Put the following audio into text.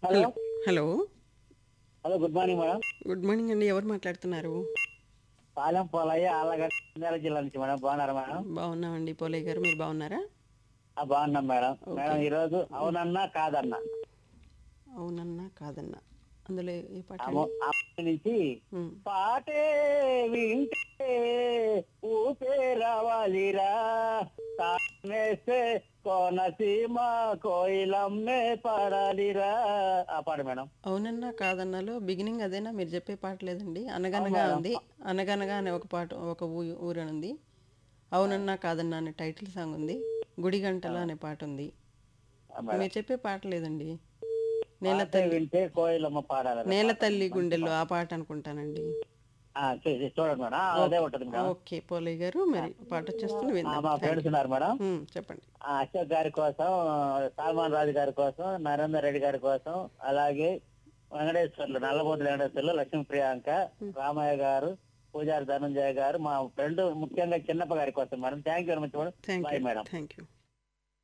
hello hello hello good morning madam good morning అండి ఎవరు మాట్లాడుతున్నారు పాలెం పోలయ్య ఆలగడ్డ నంద్యాల జిల్లా నుంచి మేడం బాగున్నారా మేడం బాగున్నామండి పోలయ్య గారు మీరు బాగున్నారా ఆ, బాగున్నాం మేడం మేడం ఈ రోజు అవునన్నా కాదన్నా అవునన్నా కాదన్నా అందులో ఏ పాట ఆ మొ- ఆ మొక్క నుంచి ఉమ్, పాటే వింటే ఊపే రావాలిరా తానేస్తే కోనసీమ కోయిలమ్మే పాడాలిరా ఆ పాట మేడం అవునన్నా కాదన్నాలో బిగినింగ్ అదేనా మీరు చెప్పే పాట లేదండి అనగనగా ఉంది అనగనగా అనే ఒక పాట ఒక ఊ- ఊరు అని ఉంది అవునన్నా కాదన్నా అనే టైటిల్ సాంగ్ ఉంది గుడి గంటలు అనే పాట ఉంది ఆ మేడం మీరు చెప్పే పాట లేదండి నేల పాటే వింటే కోయిలమ్మ పాడాలి నేల తల్లి గుండెల్లో ఆ పాట అనుకుంటానండి చూడండి మేడం ఆ, అదే ఉంటుంది మేడం ఓకే పోలయ్య గారు మరి పాట వచ్చేస్తుంది ఆ, విందాం మా ఫ్రెండ్స్ ఉన్నారు మేడం ఉమ్, చెప్పండి ఆ అశోక్ గారి కోసం సల్మాన్ రాజు గారి కోసం నరేందర్ రెడ్డి గారి కోసం అలాగే వెంకటేశ్వర్లు నల్లబోతు వెంకటేశ్వర్లు లక్ష్మీ ప్రియాంక రామయ్య గారు పూజారి ధనంజయ గారు మా ఫ్రెండ్ ముఖ్యంగా చిన్నప్ప గారి కోసం madam thank you very much madam thank bye you madam thank you